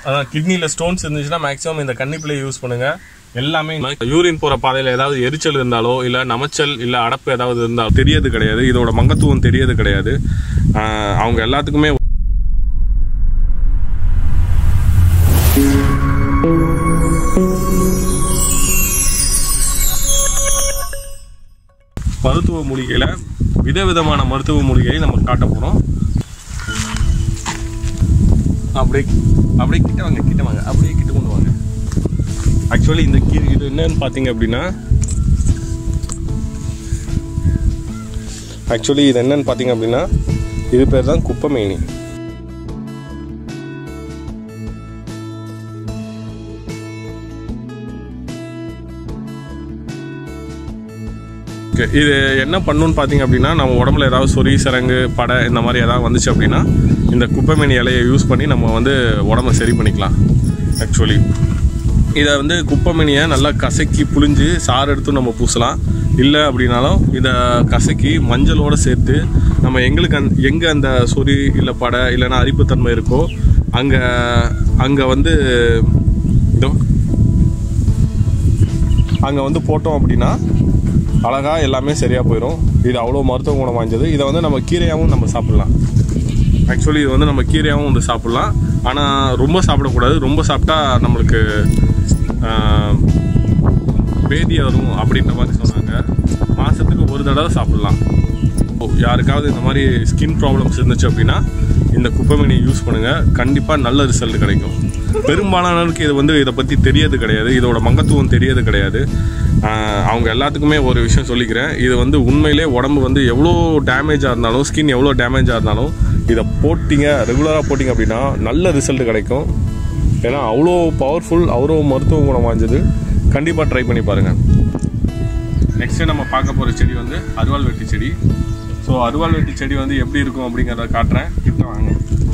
அதான் கிட்னியில் ஸ்டோன்ஸ் இருந்துச்சுன்னா மேக்ஸிமம் இந்த கன்னிப்பிள்ளையை யூஸ் பண்ணுங்க எல்லாமே யூரின் போகிற பாதையில் ஏதாவது எரிச்சல் இருந்தாலோ இல்லை நமைச்சல் இல்லை அடப்பு ஏதாவது இருந்தாலும் தெரியது கிடையாது இதோட மங்கத்துவம் தெரியது கிடையாது ஆஹ் அவங்க எல்லாத்துக்குமே மருத்துவ மூலிகையில் விதவிதமான மருத்துவ மூலிகையை நம்ம காட்ட போகிறோம் அப்படியே அப்படியே கிட்ட வாங்க கிட்ட வாங்க அப்படியே கிட்ட கொண்டு வாங்க ஆக்சுவலி இந்த கீ இது என்னன்னு பார்த்தீங்க அப்படின்னா ஆக்சுவலி இது என்னன்னு பார்த்தீங்க அப்படின்னா இது பேர் தான் குப்பமேனி Okay, இது என்ன பண்ணுன்னு பார்த்தீங்க அப்படின்னா நம்ம உடம்புல ஏதாவது சொறி சரங்கு படை இந்த மாதிரி ஏதாவது வந்துச்சு அப்படின்னா இந்த குப்பைமேனி இலையை யூஸ் பண்ணி நம்ம வந்து உடம்ப சரி பண்ணிக்கலாம் ஆக்சுவலி இதை வந்து குப்பைமேனியை நல்லா கசக்கி புழிஞ்சு சாறு எடுத்து நம்ம பூசலாம் இல்லை அப்படின்னாலும் இதை கசக்கி மஞ்சளோடு சேர்த்து நம்ம எங்களுக்கு அந் எங்கே அந்த சொறி இல்லை படை இல்லைன்னா அரிப்புத்தன்மை இருக்கோ அங்கே அங்கே வந்து இதோ அங்கே வந்து போட்டோம் அப்படின்னா அழகா எல்லாமே சரியாக போயிடும் இது அவ்வளோ மருத்துவ குணம் வாய்ந்தது இதை வந்து நம்ம கீரையாகவும் நம்ம சாப்பிடலாம் ஆக்சுவலி இது வந்து நம்ம கீரையாகவும் வந்து சாப்பிடலாம் ஆனால் ரொம்ப சாப்பிடக்கூடாது ரொம்ப சாப்பிட்டா நம்மளுக்கு ஆஹ், பேதி வரும் அப்படின்ற மாதிரி சொன்னாங்க மாதத்துக்கு ஒரு தடவை சாப்பிடலாம் ஓ, யாருக்காவது இந்த மாதிரி ஸ்கின் ப்ராப்ளம்ஸ் இருந்துச்சு அப்படின்னா இந்த குப்பைமணியை யூஸ் பண்ணுங்கள் கண்டிப்பாக நல்ல ரிசல்ட் கிடைக்கும் பெரும்பாலானவருக்கு இது வந்து இதை பற்றி தெரியது கிடையாது இதோட மங்கத்துவம் தெரியது கிடையாது ஆஹ், அவங்க எல்லாத்துக்குமே ஒரு விஷயம் சொல்லிக்கிறேன் இது வந்து உண்மையிலே உடம்பு வந்து எவ்வளோ டேமேஜாக இருந்தாலும் ஸ்கின் எவ்வளோ டேமேஜாக இருந்தாலும் இதை போட்டிங்க ரெகுலராக போட்டிங்க அப்படின்னா நல்ல ரிசல்ட் கிடைக்கும் ஏன்னா அவ்வளோ பவர்ஃபுல் அவ்வளோ மருத்துவ குணம் வாய்ந்தது கண்டிப்பாக ட்ரை பண்ணி பாருங்கள் நெக்ஸ்ட்டு நம்ம பார்க்க போகிற செடி வந்து அருவாள் வெட்டி செடி ஸோ அருவாள் வெட்டி செடி வந்து எப்படி இருக்கும் அப்படிங்கிறத காட்டுறேன் கிட்ட வாங்க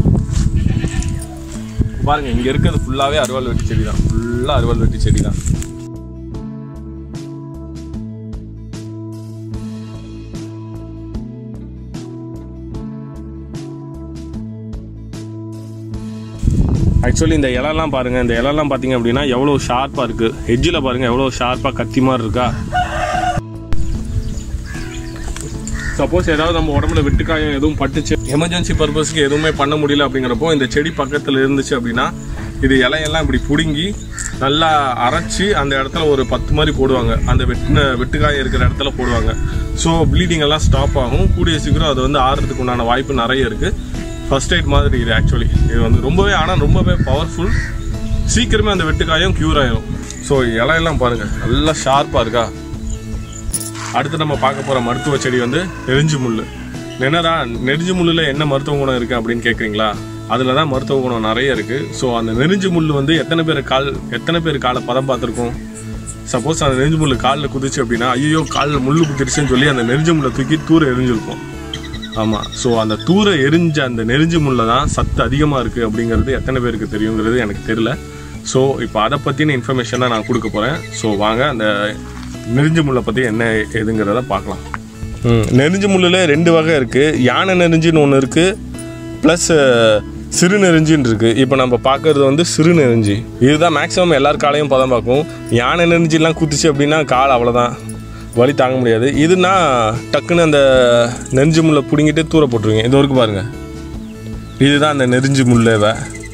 பாருங்க இங்கே இருக்கிறது ஃபுல்லாகவே அருவாள் வெட்டி செடி தான் ஃபுல்லாக அருவாள் வெட்டி செடி தான் ஆக்சுவலி இந்த இலெல்லாம் பாருங்க இந்த இலெல்லாம் பார்த்தீங்க அப்படின்னா எவ்வளோ ஷார்ப்பாக இருக்கு ஹெட்ஜில் பாருங்க எவ்வளோ ஷார்ப்பாக கத்தி மாதிரி இருக்கா சப்போஸ் ஏதாவது நம்ம உடம்புல வெட்டுக்காயம் எதுவும் பட்டுச்சு எமர்ஜென்சி பர்பஸ்க்கு எதுவுமே பண்ண முடியல அப்படிங்கிறப்போ இந்த செடி பக்கத்தில் இருந்துச்சு அப்படின்னா இது இலையெல்லாம் இப்படி பிடுங்கி நல்லா அரைச்சி அந்த இடத்துல ஒரு பத்து மாதிரி போடுவாங்க அந்த வெட்டின வெட்டுக்காயம் இருக்கிற இடத்துல போடுவாங்க ஸோ ப்ளீடிங் எல்லாம் ஸ்டாப் ஆகும் கூடிய சீக்கிரம் அது வந்து ஆறுறதுக்கு உண்டான வாய்ப்பு நிறைய இருக்கு ஃபர்ஸ்ட் எய்ட் மாதிரி இது ஆக்சுவலி இது வந்து ரொம்பவே ஆனால் ரொம்பவே பவர்ஃபுல் சீக்கிரமே அந்த வெட்டுக்காயம் க்யூர் ஆயிரும் ஸோ இலையெல்லாம் பாருங்க நல்லா ஷார்ப்பாக இருக்கா அடுத்து நம்ம பார்க்க போற மருத்துவ செடி வந்து நெறிஞ்சு முள் என்னடா நெறிஞ்சு முள்ளில் என்ன மருத்துவ குணம் இருக்கு அப்படின்னு கேட்குறீங்களா அதில் தான் மருத்துவ குணம் நிறைய இருக்கு ஸோ அந்த நெறிஞ்சு முள் வந்து எத்தனை பேர் கால் எத்தனை பேர் காலை பதம் பார்த்துருக்கோம் சப்போஸ் அந்த நெறிஞ்சு முள் காலில் குதிச்சு அப்படின்னா ஐயோ காலில் முள் குதிருச்சுன்னு சொல்லி அந்த நெறிஞ்சு முள்ளை தூக்கி தூர எரிஞ்சிருப்போம் ஆமாம் ஸோ அந்த தூர எரிஞ்ச அந்த நெறிஞ்சு முள்ள தான் சத்து அதிகமாக இருக்குது அப்படிங்கிறது எத்தனை பேருக்கு தெரியுங்கிறது எனக்கு தெரியல ஸோ இப்போ அதை பற்றின இன்ஃபர்மேஷன் தான் நான் கொடுக்க போகிறேன் ஸோ வாங்க அந்த நெறிஞ்சு முள்ளை பற்றி என்ன ஏதுங்கிறத பார்க்கலாம் ம் நெறிஞ்சு முள்ளில் ரெண்டு வகை இருக்குது யானை நெறிஞ்சின்னு ஒன்று இருக்குது ப்ளஸ் சிறு நெறிஞ்சின்னு இருக்குது இப்போ நம்ம பார்க்கறது வந்து சிறு நெறிஞ்சி இதுதான் மேக்ஸிமம் எல்லார் காலையும் பதம் பார்க்கும் யானை நெறிஞ்சிலாம் குத்துச்சு அப்படின்னா கால் அவ்வளோதான் வலி தாங்க முடியாது இதுனா டக்குன்னு அந்த நெறிஞ்சு முள்ளை பிடுங்கிட்டு தூர போட்டுருவீங்க இது வரைக்கும் பாருங்கள் இதுதான் அந்த நெறிஞ்சு முள்ளவை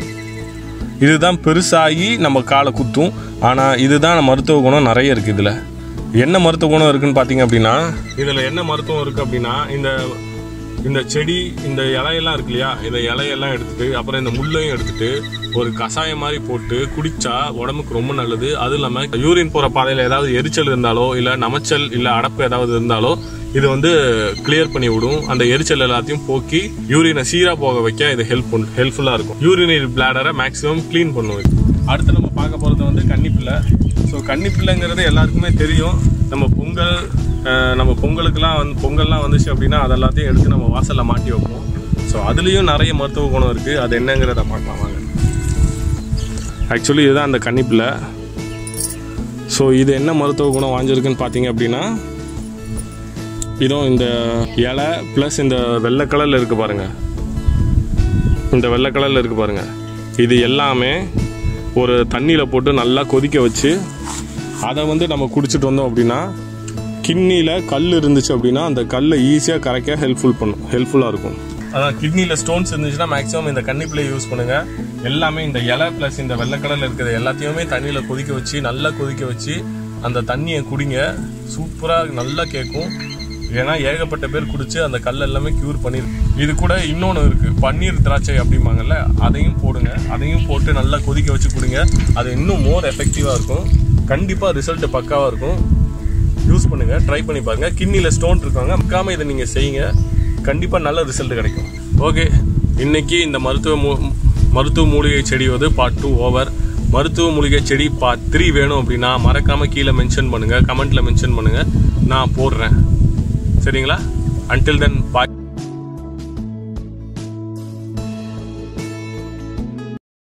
இதுதான் பெருசாகி நம்ம காலை குத்தும் ஆனால் இதுதான் மருத்துவ குணம் நிறைய இருக்குது இதில் என்ன மருத்துவ குணம் இருக்குன்னு பார்த்தீங்க அப்படின்னா இதில் என்ன மருத்துவம் இருக்குது அப்படின்னா இந்த இந்த செடி இந்த இலையெல்லாம் இருக்கு இல்லையா இந்த இலையெல்லாம் எடுத்துட்டு அப்புறம் இந்த முள்ளையும் எடுத்துட்டு ஒரு கஷாயம் மாதிரி போட்டு குடிச்சா உடம்புக்கு ரொம்ப நல்லது அதுவும் இல்லாமல் யூரின் போகிற பாதையில் ஏதாவது எரிச்சல் இருந்தாலோ இல்லை நமைச்சல் இல்லை அடப்பு ஏதாவது இருந்தாலோ இது வந்து கிளியர் பண்ணி விடும் அந்த எரிச்சல் எல்லாத்தையும் போக்கி யூரினை சீராக போக வைக்க இது ஹெல்ப் ஹெல்ப்ஃபுல்லாக இருக்கும் யூரினரி பிளாடரை மேக்ஸிமம் க்ளீன் பண்ணும் இது அடுத்து நம்ம பார்க்க போகிறது வந்து கன்னிப்பிள்ளை ஸோ கன்னிப்பிள்ளைங்கிறது எல்லாருக்குமே தெரியும் நம்ம பொங்கல் அஹ், நம்ம பொங்கலுக்கெல்லாம் வந்து பொங்கல்லாம் வந்துச்சு அப்படின்னா அது எல்லாத்தையும் எடுத்து நம்ம வாசலில் மாட்டி வைப்போம் ஸோ அதுலேயும் நிறைய மருத்துவ குணம் இருக்குது அது என்னங்கிறத பார்க்கலாம் வாங்க ஆக்சுவலி இதுதான் அந்த கன்னிப்பிள்ளை ஸோ இது என்ன மருத்துவ குணம் வாங்கியிருக்குன்னு பார்த்தீங்க அப்படின்னா இதுவும் இந்த இலை ப்ளஸ் இந்த வெள்ளை கலரில் இருக்குது பாருங்க இந்த வெள்ளை கலரில் இருக்குது பாருங்க இது எல்லாமே ஒரு தண்ணியில் போட்டு நல்லா கொதிக்க வச்சு அதை வந்து நம்ம குடிச்சிட்டு வந்தோம் அப்படின்னா கிட்னியில் கல் இருந்துச்சு அப்படின்னா அந்த கல்லை ஈஸியாக கரைக்க ஹெல்ப்ஃபுல் பண்ணும் ஹெல்ப்ஃபுல்லாக இருக்கும் அதான் கிட்னியில் ஸ்டோன்ஸ் இருந்துச்சுன்னா மேக்ஸிமம் இந்த கன்னிப்பிள்ளை யூஸ் பண்ணுங்க எல்லாமே இந்த இலை ப்ளஸ் இந்த வெள்ளைக்கடலில் இருக்கிற எல்லாத்தையுமே தண்ணியில் கொதிக்க வச்சு நல்லா கொதிக்க வச்சு அந்த தண்ணியை குடிங்க சூப்பராக நல்லா கேட்கும் ஏன்னா ஏகப்பட்ட பேர் குடிச்சு அந்த கல் எல்லாமே க்யூர் பண்ணிருக்கு இது கூட இன்னொன்று இருக்கு பன்னீர் திராட்சை அப்படிம்பாங்கல்ல அதையும் போடுங்க அதையும் போட்டு நல்லா கொதிக்க வச்சு குடிங்க அது இன்னும் மோர் எஃபெக்டிவாக இருக்கும் கண்டிப்பாக ரிசல்ட் பக்காவாக இருக்கும் யூஸ் பண்ணுங்க ட்ரை பண்ணி பாருங்க கிட்னியில் ஸ்டோன் இருக்காங்க மக்காம இதை நீங்கள் செய்யுங்க கண்டிப்பாக நல்ல ரிசல்ட் கிடைக்கும் ஓகே இன்னைக்கு இந்த மருத்துவ மூ- மருத்துவ மூலிகை செடி வந்து பார்ட் டூ ஓவர் மருத்துவ மூலிகை செடி பார்ட் த்ரீ வேணும் அப்படின்னா மறக்காம கீழே மென்ஷன் பண்ணுங்க கமெண்ட்ல மென்ஷன் பண்ணுங்க நான் போடுறேன் சரிங்களா அன்டில் தென் பாய்